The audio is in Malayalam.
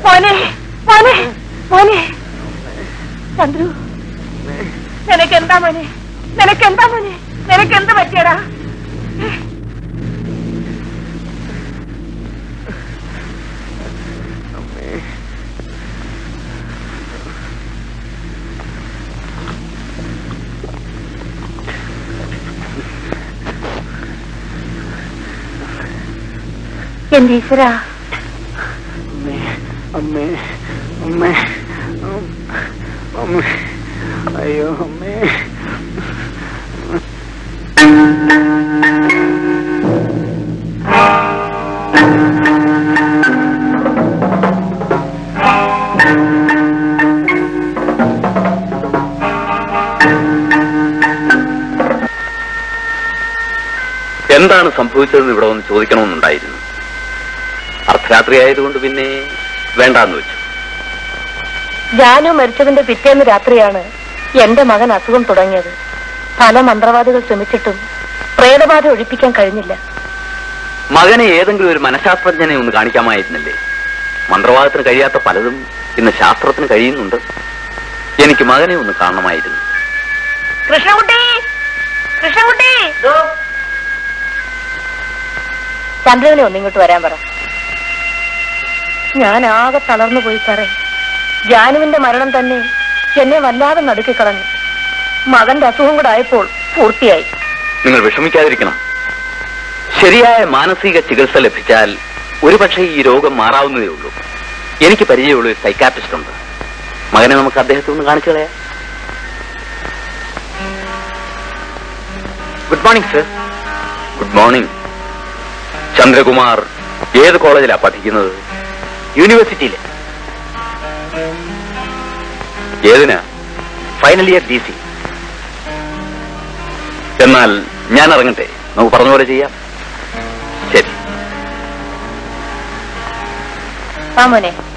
മോനെ മോനെ മോനെ ചന്ദ്രു നിനക്കെന്താ മോനെ നിനക്കെന്താ മോനെ നിനക്കെന്ത് പറ്റിയടാ എന്റെ ഈശ്വരാ അമ്മേ അമ്മേ അമ്മേ അം- അമ്മേ അയ്യോ അമ്മേ എന്താണ് സംഭവിച്ചതെന്ന് ഇവിടെ വന്ന് ചോദിക്കണമെന്നുണ്ടായിരുന്നു അർദ്ധരാത്രി ആയതുകൊണ്ട് പിന്നെ വേണ്ടാന്ന് വെച്ചു ജാനു മരിച്ചതിന്റെ പിറ്റേന്ന് രാത്രിയാണ് എന്റെ മകൻ അസുഖം തുടങ്ങിയത് പല മന്ത്രവാദികൾ ശ്രമിച്ചിട്ടും പ്രേതബാധ ഒഴിപ്പിക്കാൻ കഴിഞ്ഞില്ല മകനെ ഏതെങ്കിലും ഒരു മനഃശാസ്ത്രജ്ഞനെ ഒന്ന് കാണിക്കാമായിരുന്നില്ലേ മന്ത്രവാദത്തിന് കഴിയാത്ത പലതും ഇന്ന് ശാസ്ത്രത്തിന് കഴിയുന്നുണ്ട് എനിക്ക് മകനെ ഒന്ന് കാണണമായിരുന്നു കൃഷ്ണകുട്ടി കൃഷ്ണകുട്ടി ചന്ദ്രനെ ഒന്നിങ്ങോട്ട് വരാൻ പറ ഞാൻ ആകെ തളർന്നു പോയി സാറേ ജാനുവിന്റെ മരണം തന്നെ എന്നെ വല്ലാതെ നടുക്കിക്കളഞ്ഞു മകന്റെ അസുഖം കൂടെ ആയപ്പോൾ പൂർത്തിയായി നിങ്ങൾ വിഷമിക്കാതിരിക്കണം ശരിയായ മാനസിക ചികിത്സ ലഭിച്ചാൽ ഒരുപക്ഷെ ഈ രോഗം മാറാവുന്നതേ ഉള്ളൂ എനിക്ക് പരിചയമുള്ള ഒരു സൈക്കാട്രിസ്റ്റ് ഉണ്ട് മകനെ നമുക്ക് അദ്ദേഹത്തെ ഒന്ന് കാണിച്ചു കളയാം good morning sir good morning Chandrakumar ഏത് കോളേജിലാ പഠിക്കുന്നത് യൂണിവേഴ്സിറ്റിയിലെ ഏതിനാ ഫൈനൽ ഇയർ ഡി സി എന്നാൽ ഞാൻ ഇറങ്ങട്ടെ നമുക്ക് പറഞ്ഞ പോലെ ചെയ്യാം ശരി ആ മോനെ